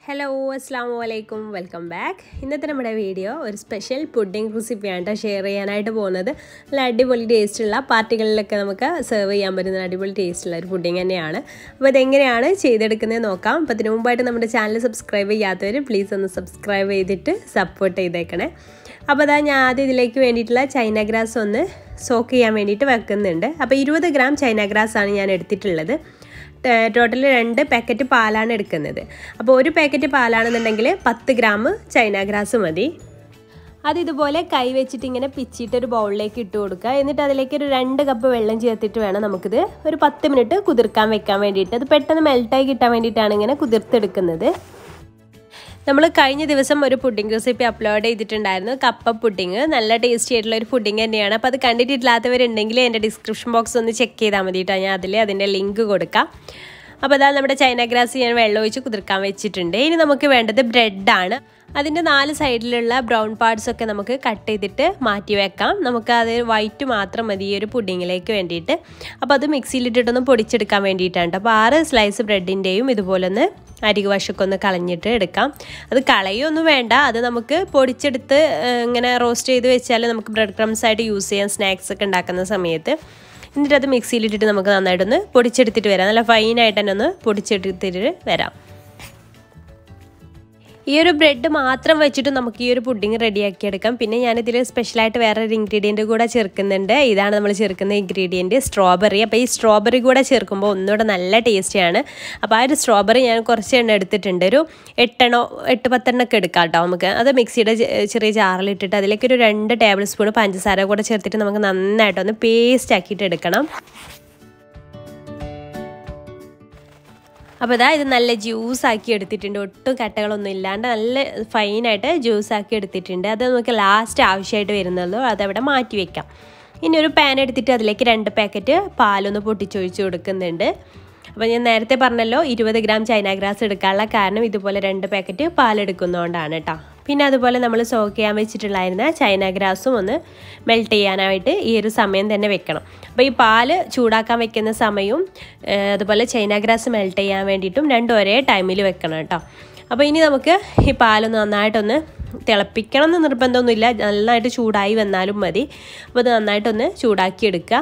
hello അസ്സാം വലൈക്കും welcome back ഇന്നത്തെ നമ്മുടെ വീഡിയോ ഒരു സ്പെഷ്യൽ പുഡിംഗ് റെസിപ്പിയാണ് ഷെയർ ചെയ്യാനായിട്ട് പോകുന്നത് നല്ല അടിപൊളി ടേസ്റ്റുള്ള പാർട്ടികളിലൊക്കെ നമുക്ക് സെർവ് ചെയ്യാൻ പറ്റുന്ന അടിപൊളി ടേസ്റ്റുള്ള ഒരു പുഡിംഗ് തന്നെയാണ് അപ്പോൾ ഇതെങ്ങനെയാണ് ചെയ്തെടുക്കുന്നത് നോക്കാം അപ്പോൾ അതിന് മുമ്പായിട്ട് നമ്മുടെ ചാനൽ സബ്സ്ക്രൈബ് ചെയ്യാത്തവർ പ്ലീസ് ഒന്ന് സബ്സ്ക്രൈബ് ചെയ്തിട്ട് സപ്പോർട്ട് ചെയ്തേക്കണേ അപ്പോൾ അതാ ഞാൻ ആദ്യം ഇതിലേക്ക് വേണ്ടിയിട്ടുള്ള ചൈന ഗ്രാസ് ഒന്ന് സോക്ക് ചെയ്യാൻ വേണ്ടിയിട്ട് വെക്കുന്നുണ്ട് അപ്പോൾ ഇരുപത് ഗ്രാം ചൈന ഗ്രാസ് ആണ് ഞാൻ എടുത്തിട്ടുള്ളത് ടോട്ടൽ രണ്ട് പാക്കറ്റ് പാലാണ് എടുക്കുന്നത് അപ്പോൾ ഒരു പാക്കറ്റ് പാലാണെന്നുണ്ടെങ്കിൽ പത്ത് ഗ്രാം ചൈന ഗ്രാസ് മതി അത് ഇതുപോലെ കൈ വെച്ചിട്ട് ഇങ്ങനെ പിച്ചിട്ട് ഒരു ബൗളിലേക്ക് ഇട്ട് കൊടുക്കുക എന്നിട്ട് അതിലേക്ക് ഒരു രണ്ട് കപ്പ് വെള്ളം ചേർത്തിട്ട് വേണം നമുക്കിത് ഒരു പത്ത് മിനിറ്റ് കുതിർക്കാൻ വെക്കാൻ വേണ്ടിയിട്ട് അത് പെട്ടെന്ന് മെൽട്ടായി കിട്ടാൻ വേണ്ടിയിട്ടാണ് ഇങ്ങനെ കുതിർത്തെടുക്കുന്നത് നമ്മൾ കഴിഞ്ഞ ദിവസം ഒരു പുഡിംഗ് റെസിപ്പി അപ്ലോഡ് ചെയ്തിട്ടുണ്ടായിരുന്നു കപ്പ പുഡിംഗ് നല്ല ടേസ്റ്റി ആയിട്ടുള്ള ഒരു പുഡിംഗ് തന്നെയാണ് അപ്പോൾ അത് കണ്ടിട്ടില്ലാത്തവരുണ്ടെങ്കിൽ എൻ്റെ ഡിസ്ക്രിപ്ഷൻ ബോക്സ് ഒന്ന് ചെക്ക് ചെയ്താൽ മതി കേട്ടോ ഞാൻ അതിൽ അതിൻ്റെ ലിങ്ക് കൊടുക്കാം അപ്പോൾ അതാ നമ്മുടെ ചൈന ഗ്രാസ് ഞാൻ വെള്ളം ഒഴിച്ച് കുതിർക്കാൻ വെച്ചിട്ടുണ്ട് ഇനി നമുക്ക് വേണ്ടത് ബ്രെഡാണ് അതിൻ്റെ നാല് സൈഡിലുള്ള ബ്രൗൺ പാർട്സ് ഒക്കെ നമുക്ക് കട്ട് ചെയ്തിട്ട് മാറ്റി വെക്കാം നമുക്ക് അത് വൈറ്റ് മാത്രം മതി ഈ ഒരു പുഡിങ്ങിലേക്ക് വേണ്ടിയിട്ട് അപ്പോൾ അത് മിക്സിയിലിട്ടിട്ടൊന്ന് പൊടിച്ചെടുക്കാൻ വേണ്ടിയിട്ടാണ് അപ്പോൾ ആറ് സ്ലൈസ് ബ്രെഡിൻ്റെയും ഇതുപോലെ ഒന്ന് അരികു വശമൊക്കെ ഒന്ന് കളഞ്ഞിട്ട് എടുക്കാം അത് കളയൊന്നും വേണ്ട അത് നമുക്ക് പൊടിച്ചെടുത്ത് ഇങ്ങനെ റോസ്റ്റ് ചെയ്ത് വെച്ചാൽ നമുക്ക് ബ്രെഡ് ക്രംസ് ആയിട്ട് യൂസ് ചെയ്യാം സ്നാക്സ് ഒക്കെ ഉണ്ടാക്കുന്ന സമയത്ത് എന്നിട്ട് അത് മിക്സിയിലിട്ടിട്ട് നമുക്ക് നന്നായിട്ടൊന്ന് പൊടിച്ചെടുത്തിട്ട് വരാം നല്ല ഫൈനായിട്ട് തന്നെ ഒന്ന് പൊടിച്ചെടുത്തിട്ട് വരാം ഈ ഒരു ബ്രെഡ് മാത്രം വെച്ചിട്ട് നമുക്ക് ഈ ഒരു പുഡിങ് റെഡിയാക്കി എടുക്കാം പിന്നെ ഞാനിതിൽ സ്പെഷ്യലായിട്ട് വേറെ ഒരു ഇൻഗ്രീഡിയൻറ്റ് കൂടെ ചേർക്കുന്നുണ്ട് ഇതാണ് നമ്മൾ ചേർക്കുന്ന ഇൻഗ്രീഡിയൻറ്റ് സ്ട്രോബെറി അപ്പോൾ ഈ സ്ട്രോബെറി കൂടെ ചേർക്കുമ്പോൾ ഒന്നുകൂടെ നല്ല ടേസ്റ്റിയാണ് അപ്പോൾ ആ ഒരു സ്ട്രോബെറി ഞാൻ കുറച്ച് എണ്ണം എടുത്തിട്ടുണ്ട് ഒരു എട്ടെണ്ണോ എട്ട് പത്തെണ്ണൊക്കെ എടുക്കാം കേട്ടോ നമുക്ക് അത് മിക്സിയുടെ ചെറിയ ജാറിലിട്ടിട്ട് അതിലേക്ക് ഒരു രണ്ട് ടേബിൾ സ്പൂൺ പഞ്ചസാര കൂടെ ചേർത്തിട്ട് നമുക്ക് നന്നായിട്ടൊന്ന് പേസ്റ്റ് ആക്കിയിട്ട് എടുക്കണം അപ്പോൾ ഇതാ ഇത് നല്ല ജ്യൂസ് ആക്കി എടുത്തിട്ടുണ്ട് ഒട്ടും കട്ടകളൊന്നും ഇല്ലാണ്ട് നല്ല ഫൈനായിട്ട് ജ്യൂസ് ആക്കി എടുത്തിട്ടുണ്ട് അത് നമുക്ക് ലാസ്റ്റ് ആവശ്യമായിട്ട് വരുന്നുള്ളൂ അതവിടെ മാറ്റി വെക്കാം ഇനി ഒരു പാൻ എടുത്തിട്ട് അതിലേക്ക് രണ്ട് പാക്കറ്റ് പാലൊന്ന് പൊട്ടിച്ചൊഴിച്ച് കൊടുക്കുന്നുണ്ട് അപ്പോൾ ഞാൻ നേരത്തെ പറഞ്ഞല്ലോ ഇരുപത് ഗ്രാം ചൈന ഗ്രാസ് എടുക്കാനുള്ള കാരണം ഇതുപോലെ രണ്ട് പാക്കറ്റ് പാലെടുക്കുന്നതുകൊണ്ടാണ് കേട്ടോ പിന്നെ അതുപോലെ നമ്മൾ സോക്ക് ചെയ്യാൻ വെച്ചിട്ടുള്ളായിരുന്ന ചൈന ഗ്രാസും ഒന്ന് മെൽറ്റ് ചെയ്യാനായിട്ട് ഈ ഒരു സമയം തന്നെ വെക്കണം അപ്പോൾ ഈ പാല് ചൂടാക്കാൻ വെക്കുന്ന സമയവും അതുപോലെ ചൈന ഗ്രാസ് മെൽറ്റ് ചെയ്യാൻ വേണ്ടിയിട്ടും രണ്ടും ഒരേ ടൈമിൽ വെക്കണം കേട്ടോ അപ്പോൾ ഇനി നമുക്ക് ഈ പാലൊന്ന് നന്നായിട്ടൊന്ന് തിളപ്പിക്കണം എന്ന് നിർബന്ധമൊന്നുമില്ല നന്നായിട്ട് ചൂടായി വന്നാലും മതി അപ്പോൾ അത് നന്നായിട്ടൊന്ന് ചൂടാക്കി എടുക്കുക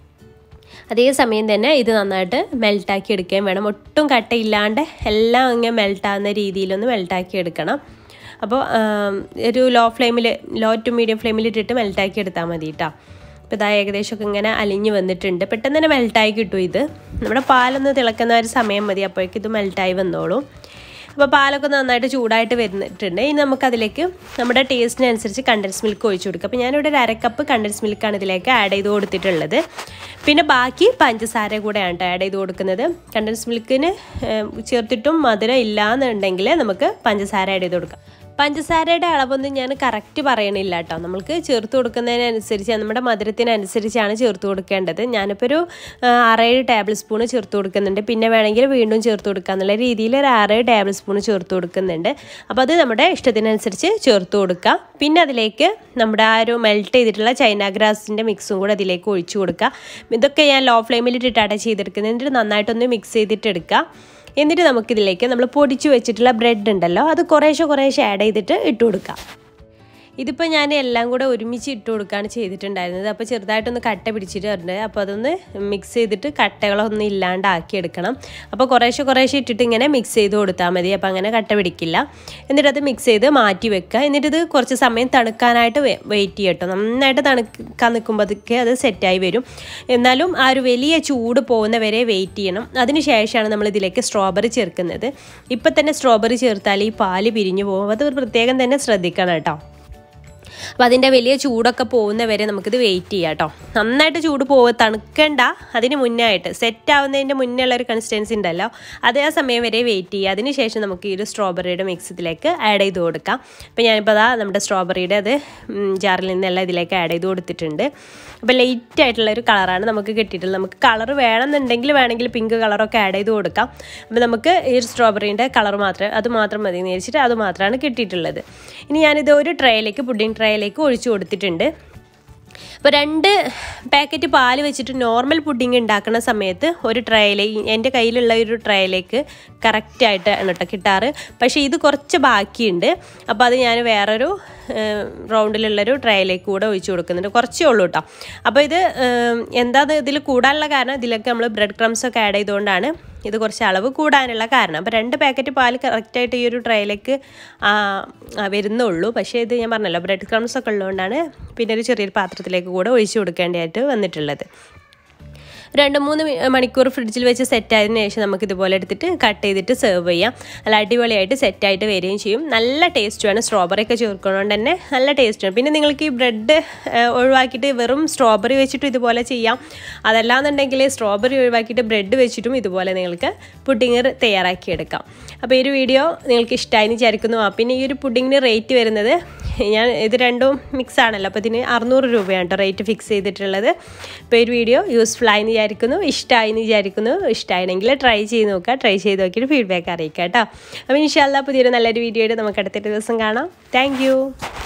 അതേ സമയം തന്നെ ഇത് നന്നായിട്ട് മെൽട്ടാക്കി എടുക്കുകയും വേണം ഒട്ടും കട്ടയില്ലാണ്ട് എല്ലാം ഇങ്ങനെ മെൽട്ടാകുന്ന രീതിയിലൊന്ന് മെൽട്ടാക്കി എടുക്കണം അപ്പോൾ ഒരു ലോ ഫ്ലെയിമിൽ ലോ ടു മീഡിയം ഫ്ലെയിമിൽ ഇട്ടിട്ട് മെൽട്ടാക്കി എടുത്താൽ മതി കേട്ടോ അപ്പോൾ ഇതാ ഏകദേശമൊക്കെ ഇങ്ങനെ അലിഞ്ഞ് വന്നിട്ടുണ്ട് പെട്ടെന്ന് തന്നെ മെൽട്ടായി കിട്ടും ഇത് നമ്മുടെ പാലൊന്ന് തിളക്കുന്ന ഒരു സമയം മതി അപ്പോഴേക്കും ഇത് മെൽട്ടായി വന്നോളും അപ്പോൾ പാലൊക്കെ നന്നായിട്ട് ചൂടായിട്ട് വരുന്നിട്ടുണ്ട് ഇനി നമുക്കതിലേക്ക് നമ്മുടെ ടേസ്റ്റിനനുസരിച്ച് കണ്ടൻസ് മിൽക്ക് ഒഴിച്ചു കൊടുക്കുക അപ്പോൾ ഞാനിവിടെ ഒരു അരക്കപ്പ് കണ്ടൻസ് മിൽക്കാണ് ഇതിലേക്ക് ആഡ് ചെയ്ത് കൊടുത്തിട്ടുള്ളത് പിന്നെ ബാക്കി പഞ്ചസാര കൂടെയാണ് കേട്ടോ ആഡ് ചെയ്ത് കൊടുക്കുന്നത് കണ്ടൻസ് മിൽക്കിന് ചേർത്തിട്ടും മധുരം ഇല്ല എന്നുണ്ടെങ്കിൽ നമുക്ക് പഞ്ചസാര ആഡ് ചെയ്ത് കൊടുക്കാം പഞ്ചസാരയുടെ അളവൊന്നും ഞാൻ കറക്റ്റ് പറയണില്ല കേട്ടോ നമ്മൾക്ക് ചേർത്ത് കൊടുക്കുന്നതിനനുസരിച്ച് നമ്മുടെ മധുരത്തിനനുസരിച്ചാണ് ചേർത്ത് കൊടുക്കേണ്ടത് ഞാനിപ്പോൾ ഒരു ആറേഴ് ടേബിൾ സ്പൂൺ ചേർത്ത് കൊടുക്കുന്നുണ്ട് പിന്നെ വേണമെങ്കിൽ വീണ്ടും ചേർത്ത് കൊടുക്കുക എന്നുള്ള രീതിയിൽ ഒരു ആറേഴ് ടേബിൾ സ്പൂൺ ചേർത്ത് കൊടുക്കുന്നുണ്ട് അപ്പോൾ അത് നമ്മുടെ ഇഷ്ടത്തിനനുസരിച്ച് ചേർത്ത് കൊടുക്കുക പിന്നെ അതിലേക്ക് നമ്മുടെ ആ ഒരു മെൽറ്റ് ചെയ്തിട്ടുള്ള ചൈന ഗ്രാസിൻ്റെ മിക്സും കൂടെ അതിലേക്ക് ഒഴിച്ചു കൊടുക്കുക ഇതൊക്കെ ഞാൻ ലോ ഫ്ലെയിമിലിട്ടിട്ടാണ് ചെയ്തെടുക്കുന്നത് എന്നിട്ട് നന്നായിട്ടൊന്ന് മിക്സ് ചെയ്തിട്ട് എടുക്കുക എന്നിട്ട് നമുക്കിതിലേക്ക് നമ്മൾ പൊടിച്ചു വെച്ചിട്ടുള്ള ബ്രെഡ് ഉണ്ടല്ലോ അത് കുറേശ്ശെ കുറേശ്ശെ ആഡ് ചെയ്തിട്ട് ഇട്ട് കൊടുക്കാം ഇതിപ്പോൾ ഞാൻ എല്ലാം കൂടെ ഒരുമിച്ച് ഇട്ട് കൊടുക്കുകയാണ് ചെയ്തിട്ടുണ്ടായിരുന്നത് അപ്പോൾ ചെറുതായിട്ടൊന്ന് കട്ട പിടിച്ചിട്ടുണ്ട് അപ്പോൾ അതൊന്ന് മിക്സ് ചെയ്തിട്ട് കട്ടകളൊന്നും ഇല്ലാണ്ടാക്കി എടുക്കണം അപ്പോൾ കുറേശ്ശെ കുറേശ്ശെ ഇട്ടിട്ട് ഇങ്ങനെ മിക്സ് ചെയ്ത് കൊടുത്താൽ മതി അപ്പോൾ അങ്ങനെ കട്ട പിടിക്കില്ല എന്നിട്ട് അത് മിക്സ് ചെയ്ത് മാറ്റി വെക്കുക എന്നിട്ട് ഇത് കുറച്ച് സമയം തണുക്കാനായിട്ട് വെയിറ്റ് ചെയ്യട്ടോ നന്നായിട്ട് തണുക്കാൻ നിൽക്കുമ്പോഴത്തേക്ക് അത് സെറ്റായി വരും എന്നാലും ആ ഒരു വലിയ ചൂട് പോകുന്ന വരെ വെയിറ്റ് ചെയ്യണം അതിന് ശേഷമാണ് നമ്മൾ ഇതിലേക്ക് സ്ട്രോബെറി ചേർക്കുന്നത് ഇപ്പം തന്നെ സ്ട്രോബെറി ചേർത്താൽ ഈ പാല് പിരിഞ്ഞു പോകും അത് പ്രത്യേകം തന്നെ ശ്രദ്ധിക്കണം കേട്ടോ അപ്പോൾ അതിൻ്റെ വലിയ ചൂടൊക്കെ പോകുന്ന വരെ നമുക്കിത് വെയിറ്റ് ചെയ്യാം കേട്ടോ നന്നായിട്ട് ചൂട് പോവുക തണുക്കണ്ട അതിന് മുന്നേ ആയിട്ട് സെറ്റ് ആവുന്നതിൻ്റെ മുന്നേ ഉള്ള ഒരു കൺസിസ്റ്റൻസി ഉണ്ടല്ലോ അതേ ആ സമയം വരെ വെയിറ്റ് ചെയ്യുക അതിന് ശേഷം നമുക്ക് ഈ ഒരു സ്ട്രോബെറിയുടെ മിക്സ് ഇതിലേക്ക് ആഡ് ചെയ്ത് കൊടുക്കാം അപ്പോൾ ഞാനിപ്പോൾ അതാ നമ്മുടെ സ്ട്രോബെറിയുടെ അത് ജാറിൽ നിന്നെല്ലാം ഇതിലേക്ക് ആഡ് ചെയ്ത് കൊടുത്തിട്ടുണ്ട് അപ്പോൾ ലൈറ്റ് ആയിട്ടുള്ള ഒരു കളറാണ് നമുക്ക് കിട്ടിയിട്ടുള്ളത് നമുക്ക് കളർ വേണമെന്നുണ്ടെങ്കിൽ വേണമെങ്കിൽ പിങ്ക് കളറൊക്കെ ആഡ് ചെയ്ത് കൊടുക്കാം അപ്പോൾ നമുക്ക് ഈ സ്ട്രോബെറീൻ്റെ കളർ മാത്രമേ അത് മാത്രം മതി എന്ന് വെച്ചിട്ട് അത് മാത്രമാണ് കിട്ടിയിട്ടുള്ളത് ഇനി ഞാനിത് ഒരു ട്രേയിലേക്ക് പുഡിംഗ് ട്രേയിലേക്ക് ഒഴിച്ചു കൊടുത്തിട്ടുണ്ട് അപ്പോൾ രണ്ട് പാക്കറ്റ് പാല് വെച്ചിട്ട് നോർമൽ പുഡിങ് ഉണ്ടാക്കുന്ന സമയത്ത് ഒരു ട്രേയിലെ എൻ്റെ കയ്യിലുള്ള ഒരു ട്രേയിലേക്ക് കറക്റ്റായിട്ട് ആണ് കേട്ടോ കിട്ടാറ് പക്ഷേ ഇത് കുറച്ച് ബാക്കിയുണ്ട് അപ്പോൾ അത് ഞാൻ വേറൊരു റൗണ്ടിലുള്ളൊരു ട്രേയിലേക്ക് കൂടെ ഒഴിച്ചു കൊടുക്കുന്നുണ്ട് കുറച്ചേ ഉള്ളൂ കേട്ടോ അപ്പോൾ ഇത് എന്താ ഇതിൽ കൂടാനുള്ള കാരണം ഇതിലൊക്കെ നമ്മൾ ബ്രെഡ് ക്രംസ് ഒക്കെ ആഡ് ചെയ്തുകൊണ്ടാണ് ഇത് കുറച്ച് അളവ് കൂടാനുള്ള കാരണം അപ്പോൾ രണ്ട് പാക്കറ്റ് പാൽ കറക്റ്റായിട്ട് ഈ ഒരു ട്രേയിലേക്ക് വരുന്നുള്ളൂ പക്ഷേ ഇത് ഞാൻ പറഞ്ഞല്ലോ ബ്രെഡ് ക്രംസ് ഒക്കെ ഉള്ളതുകൊണ്ടാണ് പിന്നെ ഒരു ചെറിയൊരു പാത്രത്തിലേക്ക് കൂടെ ഒഴിച്ചു കൊടുക്കേണ്ടതായിട്ട് വന്നിട്ടുള്ളത് രണ്ട് മൂന്ന് മണിക്കൂർ ഫ്രിഡ്ജിൽ വെച്ച് സെറ്റ് ആയതിനു ശേഷം നമുക്ക് ഇതുപോലെ എടുത്തിട്ട് കട്ട് ചെയ്തിട്ട് സെർവ് ചെയ്യാം നല്ല അടിപൊളിയായിട്ട് സെറ്റായിട്ട് വരികയും ചെയ്യും നല്ല ടേസ്റ്റുമാണ് സ്ട്രോബെറി ഒക്കെ ചേർക്കുന്നതുകൊണ്ട് തന്നെ നല്ല ടേസ്റ്റാണ് പിന്നെ നിങ്ങൾക്ക് ഈ ബ്രെഡ് ഒഴിവാക്കിയിട്ട് വെറും സ്ട്രോബെറി വെച്ചിട്ടും ഇതുപോലെ ചെയ്യാം അതല്ലാന്നുണ്ടെങ്കിൽ സ്ട്രോബെറി ഒഴിവാക്കിയിട്ട് ബ്രെഡ് വെച്ചിട്ടും ഇതുപോലെ നിങ്ങൾക്ക് പുഡിങ് തയ്യാറാക്കിയെടുക്കാം അപ്പോൾ ഈ ഒരു വീഡിയോ നിങ്ങൾക്ക് ഇഷ്ടമായി വിചാരിക്കുന്നു ആ പിന്നെ ഈ ഒരു പുഡിങ്ങിന് റേറ്റ് വരുന്നത് ഞാൻ ഇത് രണ്ടും മിക്സ് ആണല്ലോ അപ്പോൾ ഇതിന് അറുന്നൂറ് രൂപയാണ് കേട്ടോ റേറ്റ് ഫിക്സ് ചെയ്തിട്ടുള്ളത് അപ്പോൾ ഈ ഒരു വീഡിയോ യൂസ്ഫുൾ ആയി എന്ന് വിചാരിക്കുന്നു ഇഷ്ടമായി എന്ന് വിചാരിക്കുന്നു ഇഷ്ടമായെങ്കിൽ ട്രൈ ചെയ്ത് നോക്കുക ട്രൈ ചെയ്ത് നോക്കിയിട്ട് ഫീഡ്ബാക്ക് അറിയിക്കാം കേട്ടോ അപ്പോൾ ഇൻഷാല്ല പുതിയൊരു നല്ലൊരു വീഡിയോ ആയിട്ട് നമുക്ക് അടുത്തൊരു ദിവസം കാണാം താങ്ക്